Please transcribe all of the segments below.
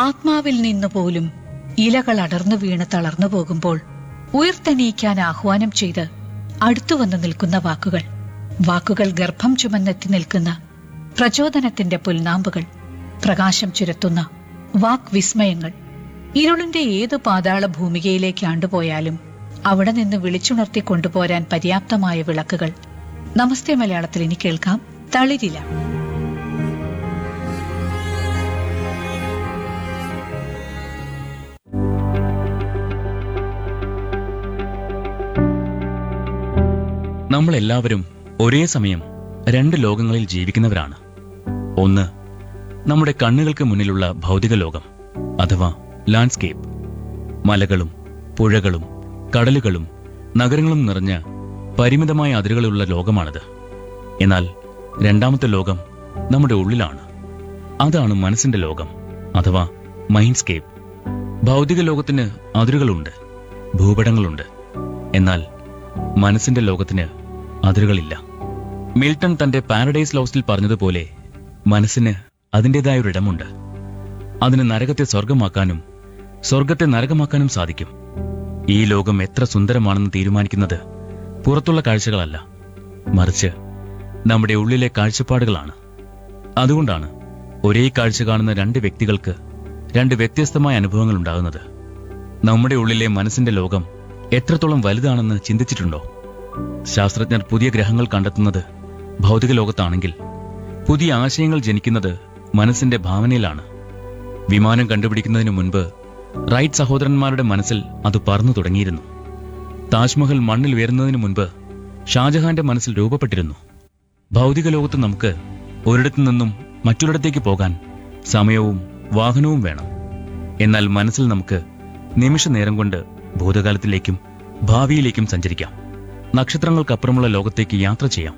ആത്മാവിൽ നിന്ന് പോലും ഇലകൾ അടർന്നു വീണ് തളർന്നു പോകുമ്പോൾ ഉയർത്തെണീക്കാൻ ആഹ്വാനം ചെയ്ത് അടുത്തു വന്നു നിൽക്കുന്ന വാക്കുകൾ വാക്കുകൾ ഗർഭം ചുമന്നെത്തി നിൽക്കുന്ന പ്രചോദനത്തിന്റെ പുൽനാമ്പുകൾ പ്രകാശം ചുരത്തുന്ന വാക് വിസ്മയങ്ങൾ ഇരുളിന്റെ ഏതു പാതാള ഭൂമികയിലേക്ക് ആണ്ടുപോയാലും അവിടെ നിന്ന് വിളിച്ചുണർത്തി കൊണ്ടുപോരാൻ പര്യാപ്തമായ വിളക്കുകൾ നമസ്തേ മലയാളത്തിൽ ഇനി കേൾക്കാം തളിരില നമ്മളെല്ലാവരും ഒരേ സമയം രണ്ട് ലോകങ്ങളിൽ ജീവിക്കുന്നവരാണ് ഒന്ന് നമ്മുടെ കണ്ണുകൾക്ക് മുന്നിലുള്ള ഭൗതിക ലോകം അഥവാ ലാൻഡ്സ്കേപ്പ് മലകളും പുഴകളും കടലുകളും നഗരങ്ങളും നിറഞ്ഞ പരിമിതമായ അതിരുകളുള്ള ലോകമാണത് എന്നാൽ രണ്ടാമത്തെ ലോകം നമ്മുടെ ഉള്ളിലാണ് അതാണ് മനസ്സിന്റെ ലോകം അഥവാ മൈൻഡ്സ്കേപ്പ് ഭൗതിക ലോകത്തിന് അതിരുകളുണ്ട് ഭൂപടങ്ങളുണ്ട് എന്നാൽ മനസ്സിന്റെ ലോകത്തിന് അതിരുകളില്ല മിൽട്ടൺ തന്റെ പാരഡൈസ് ലോസ്റ്റിൽ പറഞ്ഞതുപോലെ മനസ്സിന് അതിൻ്റെതായ ഒരിടമുണ്ട് അതിന് നരകത്തെ സ്വർഗമാക്കാനും സ്വർഗത്തെ നരകമാക്കാനും സാധിക്കും ഈ ലോകം എത്ര സുന്ദരമാണെന്ന് തീരുമാനിക്കുന്നത് പുറത്തുള്ള കാഴ്ചകളല്ല മറിച്ച് നമ്മുടെ ഉള്ളിലെ കാഴ്ചപ്പാടുകളാണ് അതുകൊണ്ടാണ് ഒരേ കാഴ്ച കാണുന്ന രണ്ട് വ്യക്തികൾക്ക് രണ്ട് വ്യത്യസ്തമായ അനുഭവങ്ങൾ ഉണ്ടാകുന്നത് നമ്മുടെ ഉള്ളിലെ മനസ്സിന്റെ ലോകം എത്രത്തോളം വലുതാണെന്ന് ചിന്തിച്ചിട്ടുണ്ടോ ശാസ്ത്രജ്ഞർ പുതിയ ഗ്രഹങ്ങൾ കണ്ടെത്തുന്നത് ഭൗതിക ലോകത്താണെങ്കിൽ പുതിയ ആശയങ്ങൾ ജനിക്കുന്നത് മനസ്സിന്റെ ഭാവനയിലാണ് വിമാനം കണ്ടുപിടിക്കുന്നതിന് മുൻപ് റൈറ്റ് സഹോദരന്മാരുടെ മനസ്സിൽ അത് പറന്നു തുടങ്ങിയിരുന്നു താജ്മഹൽ മണ്ണിൽ ഉയരുന്നതിന് മുൻപ് ഷാജഹാന്റെ മനസ്സിൽ രൂപപ്പെട്ടിരുന്നു ഭൗതിക ലോകത്ത് നമുക്ക് ഒരിടത്തു നിന്നും മറ്റൊരിടത്തേക്ക് പോകാൻ സമയവും വാഹനവും വേണം എന്നാൽ മനസ്സിൽ നമുക്ക് നിമിഷ നേരം കൊണ്ട് ഭൂതകാലത്തിലേക്കും ഭാവിയിലേക്കും സഞ്ചരിക്കാം നക്ഷത്രങ്ങൾക്കപ്പുറമുള്ള ലോകത്തേക്ക് യാത്ര ചെയ്യാം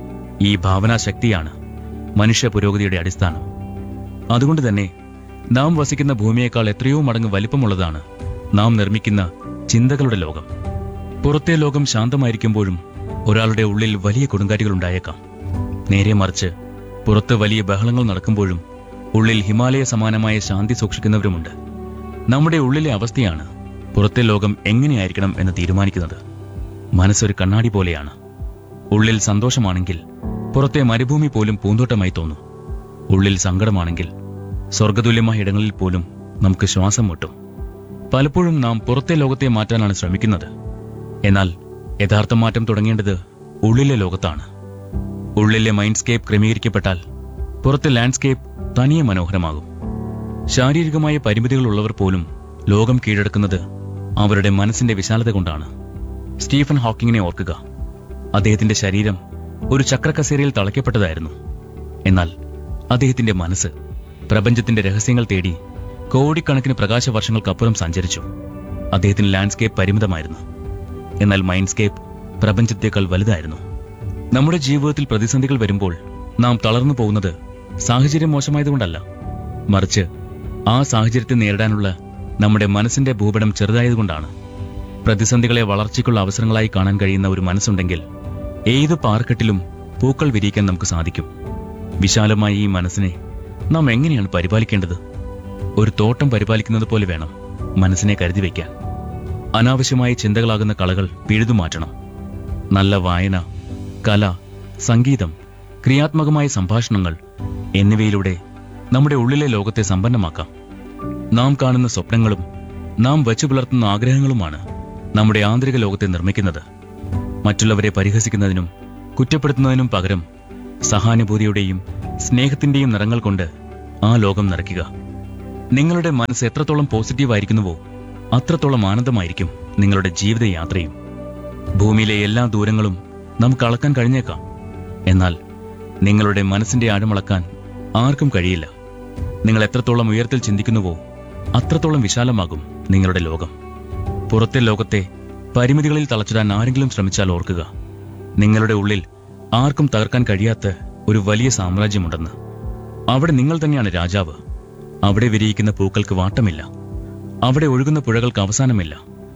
ഈ ഭാവനാശക്തിയാണ് മനുഷ്യ പുരോഗതിയുടെ അടിസ്ഥാനം അതുകൊണ്ട് തന്നെ നാം വസിക്കുന്ന ഭൂമിയേക്കാൾ എത്രയോ മടങ്ങ് വലിപ്പമുള്ളതാണ് നാം നിർമ്മിക്കുന്ന ചിന്തകളുടെ ലോകം പുറത്തെ ലോകം ശാന്തമായിരിക്കുമ്പോഴും ഒരാളുടെ ഉള്ളിൽ വലിയ കൊടുങ്കാറ്റുകൾ ഉണ്ടായേക്കാം നേരെ മറിച്ച് പുറത്ത് വലിയ ബഹളങ്ങൾ നടക്കുമ്പോഴും ഉള്ളിൽ ഹിമാലയ സമാനമായ ശാന്തി സൂക്ഷിക്കുന്നവരുമുണ്ട് നമ്മുടെ ഉള്ളിലെ അവസ്ഥയാണ് പുറത്തെ ലോകം എങ്ങനെയായിരിക്കണം എന്ന് തീരുമാനിക്കുന്നത് മനസ്സൊരു കണ്ണാടി പോലെയാണ് ഉള്ളിൽ സന്തോഷമാണെങ്കിൽ പുറത്തെ മരുഭൂമി പോലും പൂന്തോട്ടമായി തോന്നും ഉള്ളിൽ സങ്കടമാണെങ്കിൽ സ്വർഗതുല്യമായ ഇടങ്ങളിൽ പോലും നമുക്ക് ശ്വാസം മുട്ടും പലപ്പോഴും നാം പുറത്തെ ലോകത്തെ മാറ്റാനാണ് ശ്രമിക്കുന്നത് എന്നാൽ യഥാർത്ഥ മാറ്റം തുടങ്ങേണ്ടത് ഉള്ളിലെ ലോകത്താണ് ഉള്ളിലെ മൈൻഡ്സ്കേപ്പ് ക്രമീകരിക്കപ്പെട്ടാൽ പുറത്തെ ലാൻഡ്സ്കേപ്പ് തനിയെ മനോഹരമാകും ശാരീരികമായ പരിമിതികളുള്ളവർ പോലും ലോകം കീഴടക്കുന്നത് അവരുടെ മനസ്സിന്റെ വിശാലത കൊണ്ടാണ് സ്റ്റീഫൻ ഹോക്കിങ്ങിനെ ഓർക്കുക അദ്ദേഹത്തിന്റെ ശരീരം ഒരു ചക്രക്കസേരയിൽ തളയ്ക്കപ്പെട്ടതായിരുന്നു എന്നാൽ അദ്ദേഹത്തിന്റെ മനസ്സ് പ്രപഞ്ചത്തിന്റെ രഹസ്യങ്ങൾ തേടി കോടിക്കണക്കിന് പ്രകാശവർഷങ്ങൾക്കപ്പുറം സഞ്ചരിച്ചു അദ്ദേഹത്തിന് ലാൻഡ്സ്കേപ്പ് പരിമിതമായിരുന്നു എന്നാൽ മൈൻഡ്സ്കേപ്പ് പ്രപഞ്ചത്തേക്കാൾ വലുതായിരുന്നു നമ്മുടെ ജീവിതത്തിൽ പ്രതിസന്ധികൾ വരുമ്പോൾ നാം തളർന്നു പോകുന്നത് സാഹചര്യം മോശമായതുകൊണ്ടല്ല മറിച്ച് ആ സാഹചര്യത്തെ നേരിടാനുള്ള നമ്മുടെ മനസ്സിന്റെ ഭൂപടം ചെറുതായതുകൊണ്ടാണ് പ്രതിസന്ധികളെ വളർച്ചയ്ക്കുള്ള അവസരങ്ങളായി കാണാൻ കഴിയുന്ന ഒരു മനസ്സുണ്ടെങ്കിൽ ഏത് പാറക്കെട്ടിലും പൂക്കൾ വിരിയിക്കാൻ നമുക്ക് സാധിക്കും വിശാലമായ ഈ മനസ്സിനെ നാം എങ്ങനെയാണ് പരിപാലിക്കേണ്ടത് ഒരു തോട്ടം പരിപാലിക്കുന്നത് പോലെ വേണം മനസ്സിനെ കരുതി വയ്ക്കാൻ അനാവശ്യമായ ചിന്തകളാകുന്ന കളകൾ പിഴുതുമാറ്റണം നല്ല വായന കല സംഗീതം ക്രിയാത്മകമായ സംഭാഷണങ്ങൾ എന്നിവയിലൂടെ നമ്മുടെ ഉള്ളിലെ ലോകത്തെ സമ്പന്നമാക്കാം നാം കാണുന്ന സ്വപ്നങ്ങളും നാം വച്ചു പുലർത്തുന്ന ആഗ്രഹങ്ങളുമാണ് നമ്മുടെ ആന്തരിക ലോകത്തെ നിർമ്മിക്കുന്നത് മറ്റുള്ളവരെ പരിഹസിക്കുന്നതിനും കുറ്റപ്പെടുത്തുന്നതിനും പകരം സഹാനുഭൂതിയുടെയും സ്നേഹത്തിന്റെയും നിറങ്ങൾ കൊണ്ട് ആ ലോകം നിറയ്ക്കുക നിങ്ങളുടെ മനസ്സ് എത്രത്തോളം പോസിറ്റീവ് ആയിരിക്കുന്നുവോ അത്രത്തോളം ആനന്ദമായിരിക്കും നിങ്ങളുടെ ജീവിതയാത്രയും ഭൂമിയിലെ എല്ലാ ദൂരങ്ങളും നമുക്ക് അളക്കാൻ കഴിഞ്ഞേക്കാം എന്നാൽ നിങ്ങളുടെ മനസ്സിന്റെ ആഴമളക്കാൻ ആർക്കും കഴിയില്ല നിങ്ങൾ എത്രത്തോളം ഉയരത്തിൽ ചിന്തിക്കുന്നുവോ അത്രത്തോളം വിശാലമാകും നിങ്ങളുടെ ലോകം പുറത്തെ ലോകത്തെ പരിമിതികളിൽ തളച്ചിടാൻ ആരെങ്കിലും ശ്രമിച്ചാൽ ഓർക്കുക നിങ്ങളുടെ ഉള്ളിൽ ആർക്കും തകർക്കാൻ കഴിയാത്ത ഒരു വലിയ സാമ്രാജ്യമുണ്ടെന്ന് അവിടെ നിങ്ങൾ തന്നെയാണ് രാജാവ് അവിടെ വിരിയിക്കുന്ന പൂക്കൾക്ക് വാട്ടമില്ല അവിടെ ഒഴുകുന്ന പുഴകൾക്ക് അവസാനമില്ല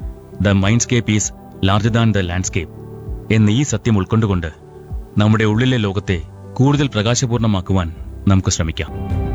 the mindscape is larger than the landscape എന്ന് ഈ സത്യം ഉൾക്കൊണ്ടുകൊണ്ട് നമ്മുടെ ഉള്ളിലെ ലോകത്തെ കൂടുതൽ പ്രകാശപൂർണമാക്കുവാൻ നമുക്ക് ശ്രമിക്കാം